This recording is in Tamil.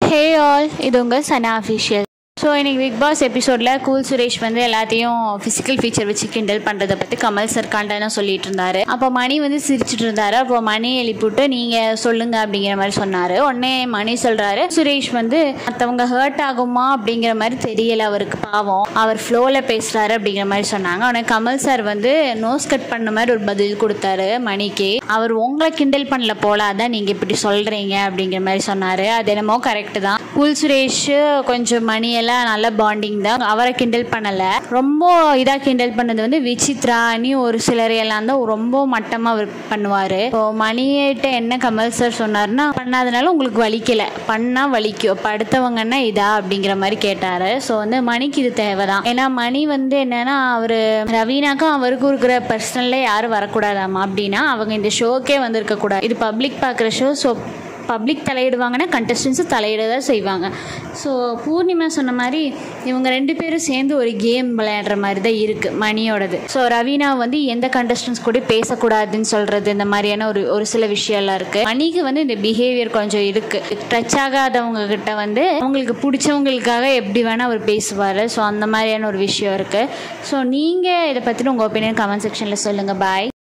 ஹே ஆல் இது உங்கள் சனா அஃபிஷியல் ஸோ இன்னைக்கு பிக் பாஸ் எபிசோடில் கூல் சுரேஷ் வந்து எல்லாத்தையும் ஃபிசிக்கல் ஃபீச்சர் வச்சு கிண்டல் பண்ணுறதை பற்றி கமல் சார் காண்டான சொல்லிட்டு இருந்தாரு அப்போ மணி வந்து சிரிச்சிட்டு இருந்தாரு அப்போ மணி எழுப்பிவிட்டு நீங்கள் சொல்லுங்க அப்படிங்கிற மாதிரி சொன்னார் உடனே மணி சொல்கிறாரு சுரேஷ் வந்து மற்றவங்க ஹர்ட் ஆகுமா அப்படிங்கிற மாதிரி தெரியல அவருக்கு பாவம் அவர் ஃப்ளோவில் பேசுகிறாரு அப்படிங்கிற மாதிரி சொன்னாங்க உடனே கமல் சார் வந்து நோஸ் கட் பண்ண மாதிரி ஒரு பதில் கொடுத்தாரு மணிக்கு அவர் உங்களை கிண்டல் பண்ணல போல அதான் நீங்கள் இப்படி சொல்கிறீங்க அப்படிங்கிற மாதிரி சொன்னார் அது என்னமோ கரெக்டு தான் கூல் சுரேஷ் கொஞ்சம் மணி எல்லாம் நல்ல பாண்டிங் தான் அவரை கிண்டல் பண்ணலை ரொம்ப இதாக கிண்டல் பண்ணது வந்து விசித்ரா நீ ஒரு சிலர் எல்லாம் தான் ரொம்ப மட்டமாக அவர் பண்ணுவார் இப்போ மணியிட்ட என்ன கமல் சார் சொன்னார்னா பண்ணாதனால உங்களுக்கு வலிக்கல பண்ணால் வலிக்கும் இப்போ அடுத்தவங்கன்னா இதா அப்படிங்கிற மாதிரி கேட்டார் ஸோ வந்து மணிக்கு இது தேவை தான் ஏன்னா மணி வந்து என்னன்னா அவர் ரவீனாக்கும் அவருக்கும் இருக்கிற பர்சனலில் யாரும் வரக்கூடாதாமா அப்படின்னா அவங்க இந்த ஷோக்கே வந்திருக்க கூடாது இது பப்ளிக் பார்க்குற ஷோ ஸோ பப்ளிக் தலையிடுவாங்கன்னா கண்டஸ்டன்ஸும் தலையிட தான் செய்வாங்க ஸோ பூர்ணிமா சொன்ன மாதிரி இவங்க ரெண்டு பேரும் சேர்ந்து ஒரு கேம் விளையாடுற மாதிரி தான் இருக்குது மணியோடது ஸோ ரவீனா வந்து எந்த கண்டஸ்டன்ஸ் கூட பேசக்கூடாதுன்னு சொல்கிறது இந்த மாதிரியான ஒரு ஒரு சில விஷயம்லாம் இருக்குது மணிக்கு வந்து இந்த பிஹேவியர் கொஞ்சம் இருக்குது டச் ஆகாதவங்க கிட்ட வந்து அவங்களுக்கு பிடிச்சவங்களுக்காக எப்படி வேணால் அவர் பேசுவார் ஸோ அந்த மாதிரியான ஒரு விஷயம் இருக்குது ஸோ நீங்கள் இதை பற்றின உங்கள் ஒப்பீனியன் கமெண்ட் செக்ஷனில் சொல்லுங்கள் பாய்